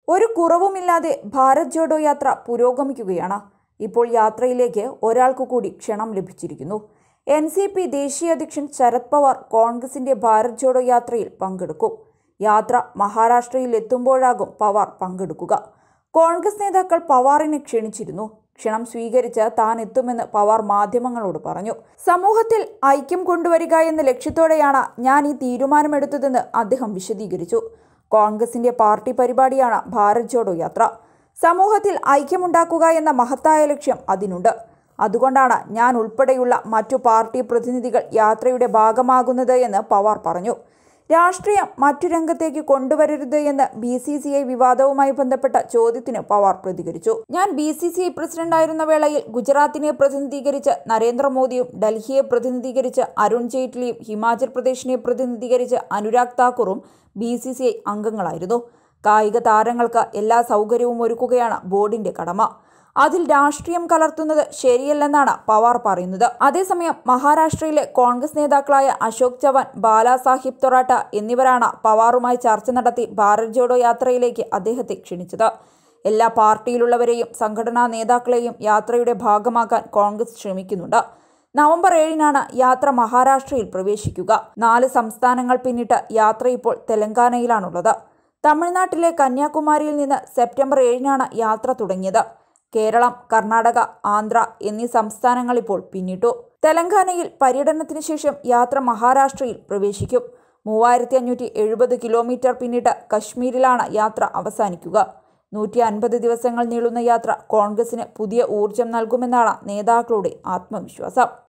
ഒരു കുറവുമില്ലാതെ ഭാരത് ജോഡോ യാത്ര പുരോഗമിക്കുകയാണ് ഇപ്പോൾ യാത്രയിലേക്ക് ഒരാൾക്ക് കൂടി ക്ഷണം ലഭിച്ചിരിക്കുന്നു എൻ സി പി ദേശീയ അധ്യക്ഷൻ ശരത് പവാർ കോൺഗ്രസിന്റെ ഭാരത് ജോഡോ യാത്രയിൽ പങ്കെടുക്കും യാത്ര മഹാരാഷ്ട്രയിൽ എത്തുമ്പോഴാകും പവാർ പങ്കെടുക്കുക കോൺഗ്രസ് നേതാക്കൾ പവാറിനെ ക്ഷണിച്ചിരുന്നു ക്ഷണം സ്വീകരിച്ച് താൻ എത്തുമെന്ന് പവാർ മാധ്യമങ്ങളോട് പറഞ്ഞു സമൂഹത്തിൽ ഐക്യം കൊണ്ടുവരിക എന്ന ലക്ഷ്യത്തോടെയാണ് ഞാൻ ഈ തീരുമാനമെടുത്തതെന്ന് അദ്ദേഹം വിശദീകരിച്ചു കോൺഗ്രസിന്റെ പാർട്ടി പരിപാടിയാണ് ഭാരത് ജോഡോ യാത്ര സമൂഹത്തിൽ ഐക്യമുണ്ടാക്കുക എന്ന മഹത്തായ ലക്ഷ്യം അതിനുണ്ട് അതുകൊണ്ടാണ് ഞാൻ ഉൾപ്പെടെയുള്ള മറ്റു പാർട്ടി പ്രതിനിധികൾ യാത്രയുടെ ഭാഗമാകുന്നത് എന്ന് പവാർ പറഞ്ഞു രാഷ്ട്രീയം മറ്റു രംഗത്തേക്ക് കൊണ്ടുവരരുത് എന്ന് ബി സി സി ഐ വിവാദവുമായി ബന്ധപ്പെട്ട ചോദ്യത്തിന് പവാർ പ്രതികരിച്ചു ഞാൻ ബി സി സി ഐ പ്രസിഡന്റായിരുന്ന വേളയിൽ ഗുജറാത്തിനെ പ്രതിനിധീകരിച്ച് നരേന്ദ്രമോദിയും ഡൽഹിയെ പ്രതിനിധീകരിച്ച് അരുൺ ജെയ്റ്റ്ലിയും ഹിമാചൽ പ്രദേശിനെ പ്രതിനിധീകരിച്ച് അനുരാഗ് താക്കൂറും ബി സി സി ഐ അംഗങ്ങളായിരുന്നു കായിക താരങ്ങൾക്ക് എല്ലാ സൗകര്യവും ഒരുക്കുകയാണ് ബോർഡിന്റെ കടമ അതിൽ രാഷ്ട്രീയം കലർത്തുന്നത് ശരിയല്ലെന്നാണ് പവാർ പറയുന്നത് അതേസമയം മഹാരാഷ്ട്രയിലെ കോൺഗ്രസ് നേതാക്കളായ അശോക് ചവാൻ ബാലാസാഹിബ് തൊറാട്ട എന്നിവരാണ് പവാറുമായി ചർച്ച നടത്തി ഭാരത് ജോഡോ യാത്രയിലേക്ക് അദ്ദേഹത്തെ ക്ഷണിച്ചത് എല്ലാ പാർട്ടിയിലുള്ളവരെയും സംഘടനാ നേതാക്കളെയും യാത്രയുടെ ഭാഗമാക്കാൻ കോൺഗ്രസ് ശ്രമിക്കുന്നുണ്ട് നവംബർ ഏഴിനാണ് യാത്ര മഹാരാഷ്ട്രയിൽ പ്രവേശിക്കുക നാല് സംസ്ഥാനങ്ങൾ പിന്നിട്ട് യാത്ര ഇപ്പോൾ തെലങ്കാനയിലാണുള്ളത് തമിഴ്നാട്ടിലെ കന്യാകുമാരിയിൽ നിന്ന് സെപ്റ്റംബർ ഏഴിനാണ് യാത്ര തുടങ്ങിയത് കേരളം കർണാടക ആന്ധ്ര എന്നീ സംസ്ഥാനങ്ങൾ ഇപ്പോൾ പിന്നിട്ടു തെലങ്കാനയിൽ പര്യടനത്തിന് ശേഷം യാത്ര മഹാരാഷ്ട്രയിൽ പ്രവേശിക്കും മൂവായിരത്തി അഞ്ഞൂറ്റി എഴുപത് കിലോമീറ്റർ പിന്നിട്ട് കശ്മീരിലാണ് യാത്ര അവസാനിക്കുക നൂറ്റി അൻപത് ദിവസങ്ങൾ നീളുന്ന യാത്ര കോൺഗ്രസിന് പുതിയ ഊർജം നൽകുമെന്നാണ് നേതാക്കളുടെ ആത്മവിശ്വാസം